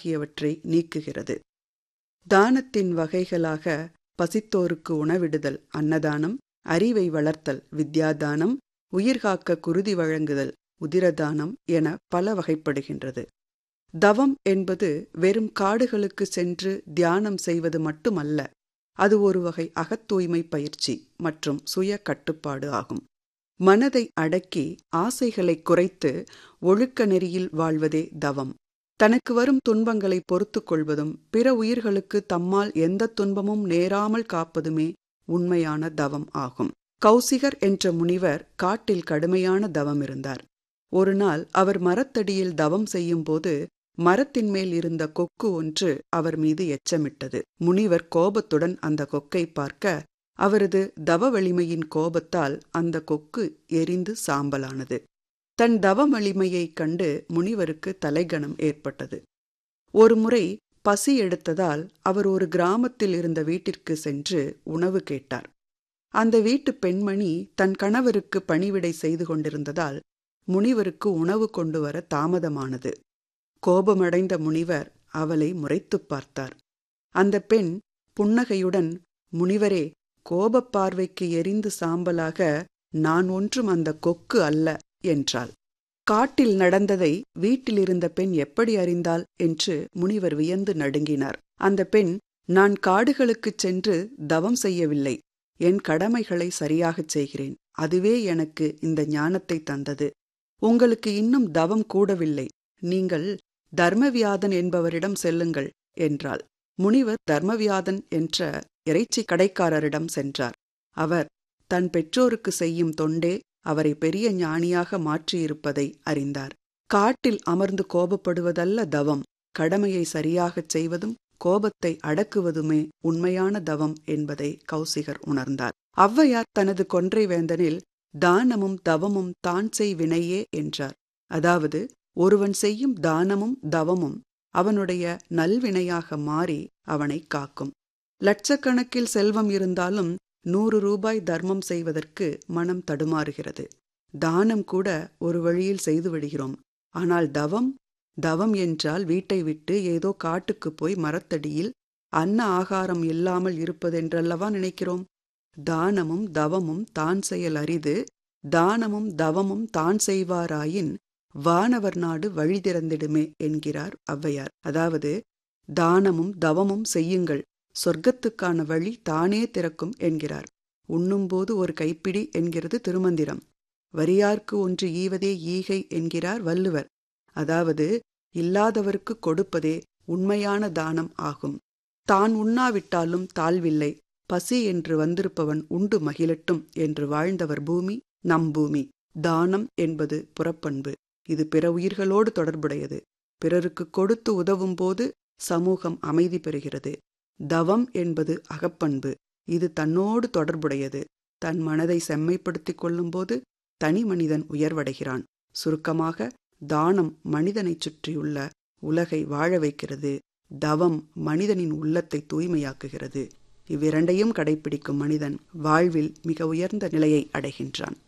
ஆகியவற்றை நீக்குகிறது தானத்தின் வகைகளாக பசித்தோருக்கு உணவிடுதல் அன்னதானம் அறிவை வளர்த்தல் வித்யாதானம் உயிர்காக்க குருதி வழங்குதல் உதிரதானம் என பல வகைப்படுகின்றது தவம் என்பது வெறும் காடுகளுக்கு சென்று தியானம் செய்வது மட்டுமல்ல அது ஒரு வகை அகத்தூய்மை பயிற்சி மற்றும் சுய கட்டுப்பாடு ஆகும் மனதை அடக்கி ஆசைகளை குறைத்து ஒழுக்க நெறியில் வாழ்வதே தவம் தனக்கு வரும் துன்பங்களை பொறுத்து கொள்வதும் பிற உயிர்களுக்கு தம்மால் எந்த துன்பமும் நேராமல் காப்பதுமே உண்மையான தவம் ஆகும் கௌசிகர் என்ற முனிவர் காட்டில் கடுமையான தவம் இருந்தார் ஒரு நாள் அவர் மரத்தடியில் தவம் செய்யும்போது மரத்தின் மேல் இருந்த கொக்கு ஒன்று அவர் மீது எச்சமிட்டது முனிவர் கோபத்துடன் அந்த கொக்கை பார்க்க அவரது தவ வலிமையின் கோபத்தால் அந்த கொக்கு எரிந்து சாம்பலானது தன் தவ வலிமையைக் கண்டு முனிவருக்கு தலைகணம் ஏற்பட்டது ஒருமுறை பசி எடுத்ததால் அவர் ஒரு கிராமத்தில் இருந்த வீட்டிற்கு சென்று உணவு கேட்டார் அந்த வீட்டு பெண்மணி தன் கணவருக்கு பணிவிடை செய்து கொண்டிருந்ததால் முனிவருக்கு உணவு கொண்டு வர தாமதமானது கோபமடைந்த முனிவர் அவளை முறைத்துப் பார்த்தார் அந்த பெண் புன்னகையுடன் முனிவரே கோபப் பார்வைக்கு எரிந்து சாம்பலாக நான் ஒன்றும் அந்த கொக்கு அல்ல என்றாள் காட்டில் நடந்ததை வீட்டில் இருந்த பெண் எப்படி அறிந்தாள் என்று முனிவர் வியந்து நடுங்கினார் அந்த பெண் நான் காடுகளுக்குச் சென்று தவம் செய்யவில்லை என் கடமைகளை சரியாகச் செய்கிறேன் அதுவே எனக்கு இந்த ஞானத்தை தந்தது உங்களுக்கு இன்னும் தவம் கூடவில்லை நீங்கள் தர்மவியாதன் என்பவரிடம் செல்லுங்கள் என்றாள் முனிவர் தர்மவியாதன் என்ற இறைச்சி கடைக்காரரிடம் சென்றார் அவர் தன் பெற்றோருக்கு செய்யும் தொண்டே அவரை பெரிய ஞானியாக மாற்றியிருப்பதை அறிந்தார் காட்டில் அமர்ந்து கோபப்படுவதல்ல தவம் கடமையை சரியாகச் செய்வதும் கோபத்தை அடக்குவதுமே உண்மையான தவம் என்பதை கௌசிகர் உணர்ந்தார் ஔவையார் தனது கொன்றை வேந்தனில் தானமும் தவமும் தான் செய் வினையே என்றார் அதாவது ஒருவன் செய்யும் தானமும் தவமும் அவனுடைய நல்வினையாக மாறி அவனை காக்கும் லட்சக்கணக்கில் செல்வம் இருந்தாலும் நூறு ரூபாய் தர்மம் செய்வதற்கு மனம் தடுமாறுகிறது தானம் கூட ஒரு வழியில் செய்து விடுகிறோம் ஆனால் தவம் தவம் என்றால் வீட்டை விட்டு ஏதோ காட்டுக்கு போய் மரத்தடியில் அன்ன ஆகாரம் இல்லாமல் இருப்பதென்றல்லவா நினைக்கிறோம் தானமும் தவமும் தான் செயல் அரிது தானமும் தவமும் தான் செய்வாராயின் வானவர் நாடு வழி திறந்திடுமே என்கிறார் ஔவையார் அதாவது தானமும் தவமும் செய்யுங்கள் சொர்க்கத்துக்கான வழி தானே திறக்கும் என்கிறார் உண்ணும்போது ஒரு கைப்பிடி என்கிறது திருமந்திரம் வரியார்க்கு ஒன்று ஈவதே ஈகை என்கிறார் வள்ளுவர் அதாவது இல்லாதவருக்கு கொடுப்பதே உண்மையான தானம் ஆகும் தான் உண்ணாவிட்டாலும் தாழ்வில்லை பசி என்று வந்திருப்பவன் உண்டு மகிழட்டும் என்று வாழ்ந்தவர் பூமி நம் பூமி தானம் என்பது புறப்பண்பு இது பிற உயிர்களோடு தொடர்புடையது பிறருக்கு கொடுத்து உதவும் போது சமூகம் அமைதி பெறுகிறது தவம் என்பது அகப்பண்பு இது தன்னோடு தொடர்புடையது தன் மனதை செம்மைப்படுத்திக் கொள்ளும்போது தனி மனிதன் உயர்வடைகிறான் சுருக்கமாக தானம் மனிதனைச் சுற்றியுள்ள உலகை வாழ வைக்கிறது தவம் மனிதனின் உள்ளத்தை தூய்மையாக்குகிறது இவ்விரண்டையும் கடைபிடிக்கும் மனிதன் வாழ்வில் மிக உயர்ந்த நிலையை அடைகின்றான்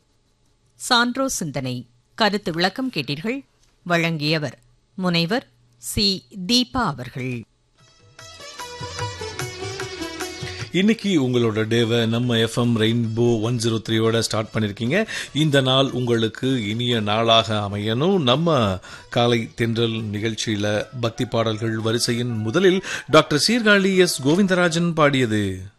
சான்றோ சிந்தனை கருத்து விளக்கம் கேட்டீர்கள் வழங்கியவர் முனைவர் சி தீபா அவர்கள் இன்னைக்கு உங்களோட டேவை நம்ம எஃப்எம் ரெயின்போ ஒன் ஜீரோ த்ரீயோட ஸ்டார்ட் பண்ணியிருக்கீங்க இந்த நாள் உங்களுக்கு இனிய நாளாக அமையணும் நம்ம காலை தென்றல் நிகழ்ச்சியில பக்தி பாடல்கள் வரிசையின் முதலில் டாக்டர் சீர்காழி எஸ் கோவிந்தராஜன் பாடியது